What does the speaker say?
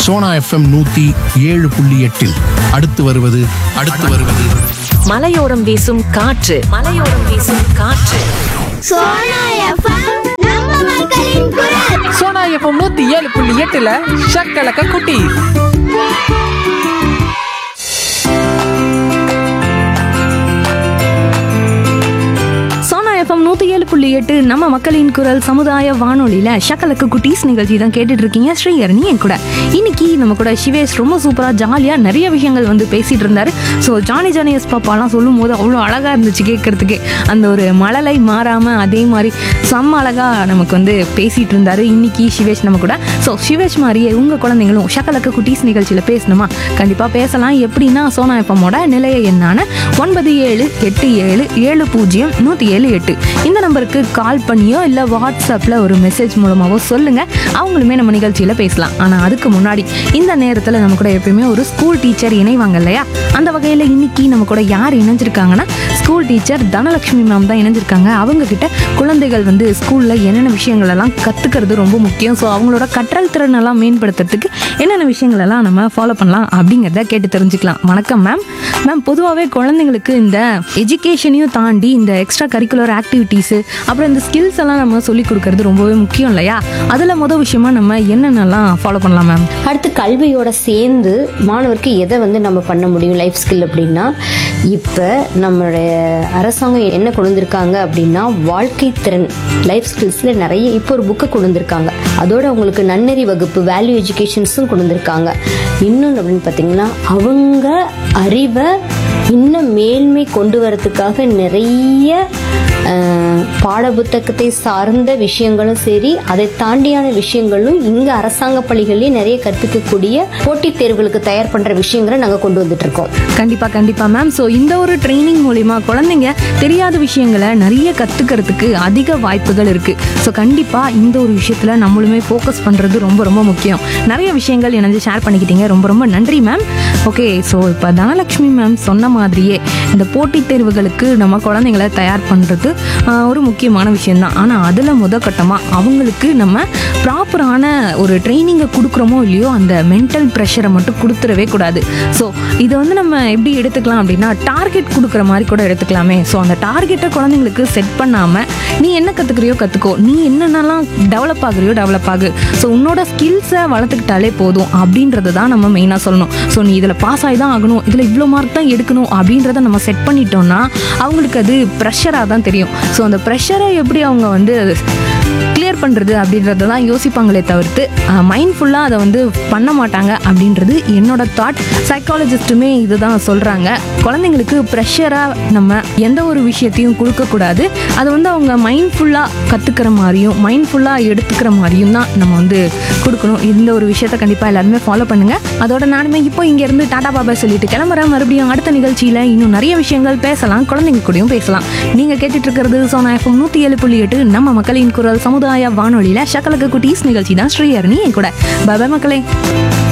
Sona FM நூத்தி ஏழு புள்ளி எட்டில் அடுத்து வருவது அடுத்து வருவது மலையோரம் வீசும் காற்று மலையோரம் வீசும் காற்று சோனா எஃப்எம் நம்ம மக்களின் குரல் சோனா எஃப்எம் நூத்தி ஏழு புள்ளி எட்டுல ஷக்கலக்க குட்டி சோனா எஃப்எம் நூற்றி ஏழு புள்ளி எட்டு நம்ம மக்களின் குரல் சமுதாய வானொலியில் ஷக்கலக்கு குட்டீஸ் நிகழ்ச்சி தான் கேட்டுட்டு இருக்கீங்க ஸ்ரீஹரணி என் கூட இன்னைக்கு நம்ம கூட சிவேஷ் ரொம்ப சூப்பராக ஜாலியாக நிறைய விஷயங்கள் வந்து பேசிட்டு இருந்தாரு ஸோ ஜானி ஜானி எஸ் பாப்பாலாம் சொல்லும் போது அவ்வளோ அழகாக இருந்துச்சு கேட்கறதுக்கு அந்த ஒரு மழலை மாறாமல் அதே மாதிரி செம்ம அழகாக நமக்கு வந்து பேசிட்டு இருந்தாரு இன்னைக்கு சிவேஷ் நம்ம கூட ஸோ சிவேஷ் மாதிரியே உங்கள் குழந்தைங்களும் ஷக்கலக்கு குட்டீஸ் நிகழ்ச்சியில் பேசணுமா கண்டிப்பாக பேசலாம் எப்படின்னா சோனா எஃப்எம்மோட நிலைய எண்ணான ஒன்பது ஏழு எட்டு ஏழு ஏழு பூஜ்ஜியம் நூற்றி ஏழு எட்டு இந்த நம்பருக்கு கால் பண்ணியோ இல்லை வாட்ஸ்அப்பில் ஒரு மெசேஜ் மூலமாகவோ சொல்லுங்கள் அவங்களுமே நம்ம நிகழ்ச்சியில் பேசலாம் ஆனால் அதுக்கு முன்னாடி இந்த நேரத்தில் நம்ம கூட எப்பயுமே ஒரு ஸ்கூல் டீச்சர் இணைவாங்க இல்லையா அந்த வகையில் இன்னைக்கு நம்ம கூட யார் இணைஞ்சிருக்காங்கன்னா ஸ்கூல் டீச்சர் தனலட்சுமி மேம் தான் இணைஞ்சிருக்காங்க அவங்க கிட்ட குழந்தைகள் வந்து ஸ்கூலில் என்னென்ன விஷயங்கள் எல்லாம் கற்றுக்கிறது ரொம்ப முக்கியம் ஸோ அவங்களோட கற்றல் திறன் எல்லாம் மேம்படுத்துறதுக்கு என்னென்ன விஷயங்கள் எல்லாம் நம்ம ஃபாலோ பண்ணலாம் அப்படிங்கிறத கேட்டு தெரிஞ்சுக்கலாம் வணக்கம் மேம் மேம் பொதுவாகவே குழந்தைங்களுக்கு இந்த எஜுகேஷனையும் தாண்டி இந்த எக்ஸ்ட்ரா கரிக்குலர் ஆக்டிவிட்டீஸு அப்புறம் இந்த ஸ்கில்ஸ் எல்லாம் நம்ம சொல்லிக் கொடுக்கறது ரொம்பவே முக்கியம் இல்லையா அதில் மொதல் விஷயமா நம்ம என்னென்னலாம் ஃபாலோ பண்ணலாம் மேம் அடுத்து கல்வியோட சேர்ந்து மாணவருக்கு எதை வந்து நம்ம பண்ண முடியும் லைஃப் ஸ்கில் அப்படின்னா இப்போ நம்மளுடைய அரசாங்கம் என்ன கொண்டு வந்திருக்காங்க அப்படின்னா வாழ்க்கை திறன் லைஃப் ஸ்கில்ஸில் நிறைய இப்போ ஒரு புக்கை கொண்டு வந்திருக்காங்க அதோட அவங்களுக்கு நன்னெறி வகுப்பு வேல்யூ எஜுகேஷன்ஸும் கொண்டு வந்திருக்காங்க இன்னொன்று அப்படின்னு பார்த்தீங்கன்னா அவங்க அறிவை இன்னும் மேல்மை கொண்டு வரதுக்காக நிறைய அஹ், பாடப்புத்தகத்தை சார்ந்த விஷயங்களும் சரி அதை தாண்டியான விஷயங்களும் இங்க அரசாங்க பள்ளிகள்லயே நிறைய கற்பிக்கக்கூடிய போட்டித் தேர்வுகளுக்கு தயார் பண்ற விஷயங்களை நாங்க கொண்டு வந்துட்டு இருக்கோம் கண்டிப்பாக கண்டிப்பாக மேம் ஸோ இந்த ஒரு ட்ரைனிங் மூலிமா குழந்தைங்க தெரியாத விஷயங்களை நிறைய கற்றுக்கிறதுக்கு அதிக வாய்ப்புகள் இருக்குது ஸோ கண்டிப்பாக இந்த ஒரு விஷயத்தில் நம்மளுமே ஃபோக்கஸ் பண்ணுறது ரொம்ப ரொம்ப முக்கியம் நிறைய விஷயங்கள் எனக்கு ஷேர் பண்ணிக்கிட்டீங்க ரொம்ப ரொம்ப நன்றி மேம் ஓகே ஸோ இப்போ தனலட்சுமி மேம் சொன்ன மாதிரியே இந்த போட்டித் தேர்வுகளுக்கு நம்ம குழந்தைங்களை தயார் பண்ணுறது ஒரு முக்கியமான விஷயம்தான் ஆனால் அதில் முதற்கட்டமாக அவங்களுக்கு நம்ம ப்ராப்பரான ஒரு ட்ரைனிங்கை கொடுக்குறோமோ இல்லையோ அந்த மென்டல் ப்ரெஷரை மட்டும் கொடுத்துடவே கூடாது ஸோ இதை வந்து நம்ம எப்படி எடுத்துக்கலாம் அப்படின்னா டார்கெட் கொடுக்குற மாதிரி கூட எடுத்துக்கலாமே ஸோ அந்த டார்கெட்டை குழந்தைங்களுக்கு செட் பண்ணாமல் நீ என்ன கற்றுக்குறியோ கற்றுக்கோ நீ என்னென்னலாம் டெவலப் ஆகுறியோ டெவலப் ஆகு ஸோ உன்னோட ஸ்கில்ஸை வளர்த்துக்கிட்டாலே போதும் அப்படின்றத தான் நம்ம மெயினாக சொல்லணும் ஸோ நீ இதில் பாஸ் ஆகி தான் ஆகணும் இதில் இவ்வளோ மார்க் தான் எடுக்கணும் அப்படின்றத நம்ம செட் பண்ணிட்டோம்னா அவங்களுக்கு அது ப்ரெஷராக தான் தெரியும் ஸோ அந்த ப்ரெஷரை எப்படி அவங்க வந்து கிளியர் பண்ணுறது அப்படின்றத தான் யோசிப்பாங்களே தவிர்த்து மைண்ட்ஃபுல்லாக அதை வந்து பண்ண மாட்டாங்க அப்படின்றது என்னோட தாட் சைக்காலஜிஸ்ட்டுமே இதுதான் சொல்கிறாங்க குழந்தைங்களுக்கு ப்ரெஷராக நம்ம எந்த ஒரு விஷயத்தையும் கொடுக்கக்கூடாது அதை வந்து அவங்க மைண்ட்ஃபுல்லாக கற்றுக்கிற மாதிரியும் மைண்ட்ஃபுல்லாக எடுத்துக்கிற மாதிரியும் தான் நம்ம வந்து கொடுக்கணும் இந்த ஒரு விஷயத்த கண்டிப்பாக எல்லாருமே ஃபாலோ பண்ணுங்கள் அதோட நானுமே இப்போ இங்கேருந்து டாடா பாபா சொல்லிட்டு கிளம்புறேன் மறுபடியும் அடுத்த நிகழ்ச்சியில் இன்னும் நிறைய விஷயங்கள் பேசலாம் குழந்தைங்க கூடயும் பேசலாம் நீங்கள் கேட்டுட்டு இருக்கிறது சோனா எஃப்எம் நூற்றி ஏழு புள்ளி எட்டு நம்ம மக்களின் குரல் சமுதாய வானொலியில் ஷக்கலக்கு குட்டீஸ் நிகழ்ச்சி தான் ஸ்ரீஹரணி என் கூட பாபா மக்களே